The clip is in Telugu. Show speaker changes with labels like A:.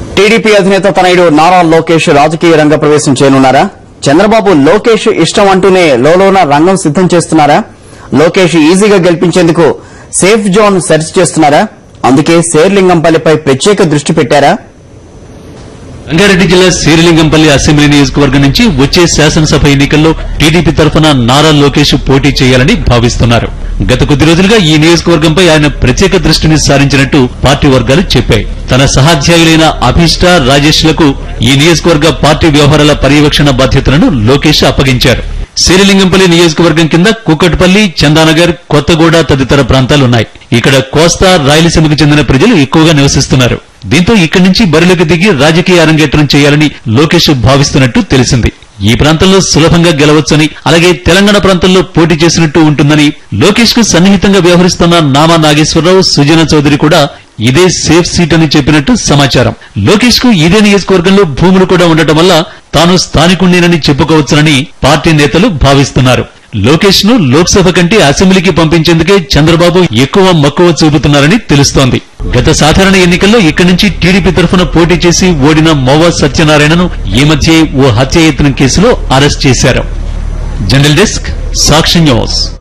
A: టీడీపీ అధినేత తనయుడు నారా లోకేష్ రాజకీయ రంగ ప్రవేశం చేయనున్నారా చంద్రబాబు లోకేష్ ఇష్టం అంటూనే లోలోన రంగం సిద్దం చేస్తున్నారా లోకేష్ ఈజీగా గెలిపించేందుకు సేఫ్ జోన్ సెర్చ్ చేస్తున్నారా అందుకే శేర్లింగంపల్లిపై ప్రత్యేక దృష్టి పెట్టారా
B: రంగారెడ్డి జిల్లా శ్రీలింగంపల్లి అసెంబ్లీ నియోజకవర్గం నుంచి వచ్చే శాసనసభ ఎన్నికల్లో టీడీపీ తరఫున నారా లోకేష్ పోటీ చేయాలని భావిస్తున్నారు గత కొద్ది రోజులుగా ఈ నియోజకవర్గంపై ఆయన ప్రత్యేక దృష్టిని సారించినట్టు పార్టీ వర్గాలు చెప్పాయి తన సహాధ్యాయులైన అభిష్ట రాజేష్లకు ఈ నియోజకవర్గ పార్టీ వ్యవహారాల పర్యవేక్షణ బాధ్యతలను లోకేష్ అప్పగించారు శ్రీలింగంపల్లి నియోజకవర్గం కింద కుక్కట్పల్లి చందానగర్ కొత్తగూడ తదితర ప్రాంతాలున్నాయి ఇక్కడ కోస్తా రాయలసీమకు చెందిన ప్రజలు ఎక్కువగా నివసిస్తున్నారు దీంతో ఇక్కడి నుంచి బరిలోకి దిగి రాజకీయ అరంగేట్రం చేయాలని లోకేష్ భావిస్తున్నట్టు తెలిసింది ఈ ప్రాంతంలో సులభంగా గెలవచ్చని అలాగే తెలంగాణ ప్రాంతంలో పోటీ చేసినట్టు ఉంటుందని లోకేష్ కు సన్నిహితంగా వ్యవహరిస్తున్న నామా నాగేశ్వరరావు సుజన చౌదరి కూడా ఇదే సేఫ్ సీట్ అని చెప్పినట్టు సమాచారం లోకేష్ కు ఇదే నియోజకవర్గంలో భూములు కూడా ఉండటం వల్ల తాను స్థానికుణ్ణేనని చెప్పుకోవచ్చునని పార్టీ నేతలు భావిస్తున్నారు లోకేష్ ను లోక్సభ కంటే అసెంబ్లీకి పంపించేందుకే చంద్రబాబు ఎక్కువ మక్కువ చూపుతున్నారని తెలుస్తోంది గత సాధారణ ఎన్నికల్లో ఇక్కడి నుంచి టీడీపీ తరఫున పోటీ చేసి ఓడిన మోవా సత్యనారాయణను ఈ మధ్య ఓ హత్య యత్నం కేసులో అరెస్ట్ చేశారు జనరల్ డెస్క్ సాక్షి న్యూస్